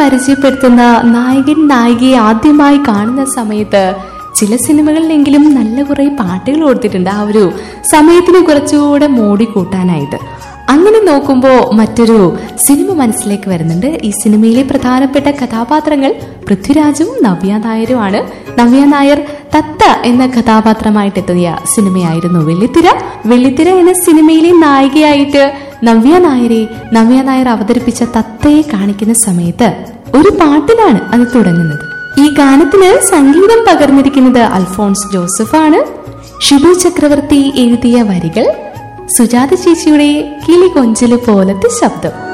പരിചയപ്പെടുത്തുന്ന നായകൻ നായികയെ ആദ്യമായി കാണുന്ന സമയത്ത് ചില സിനിമകളിലെങ്കിലും നല്ല കുറെ പാട്ടുകൾ കൊടുത്തിട്ടുണ്ട് ആ ഒരു സമയത്തിന് കുറച്ചുകൂടെ മോടി കൂട്ടാനായിട്ട് അങ്ങനെ നോക്കുമ്പോൾ മറ്റൊരു സിനിമ മനസ്സിലേക്ക് വരുന്നുണ്ട് ഈ സിനിമയിലെ പ്രധാനപ്പെട്ട കഥാപാത്രങ്ങൾ പൃഥ്വിരാജും നവ്യ നായരുമാണ് നവ്യ നായർ തത്ത എന്ന കഥാപാത്രമായിട്ട് എത്തിയ സിനിമയായിരുന്നു വെള്ളിത്തിര വെള്ളിത്തിര എന്ന സിനിമയിലെ നായികയായിട്ട് നവ്യ നായരെ നവ്യ നായർ അവതരിപ്പിച്ച തത്തയെ കാണിക്കുന്ന സമയത്ത് ഒരു പാട്ടിലാണ് അത് തുടങ്ങുന്നത് ഈ ഗാനത്തിന് സംഗീതം പകർന്നിരിക്കുന്നത് അൽഫോൺസ് ജോസഫാണ് ഷിബു ചക്രവർത്തി എഴുതിയ വരികൾ സുജാത ചേച്ചിയുടെ കിളി കൊഞ്ചല് പോലത്തെ ശബ്ദം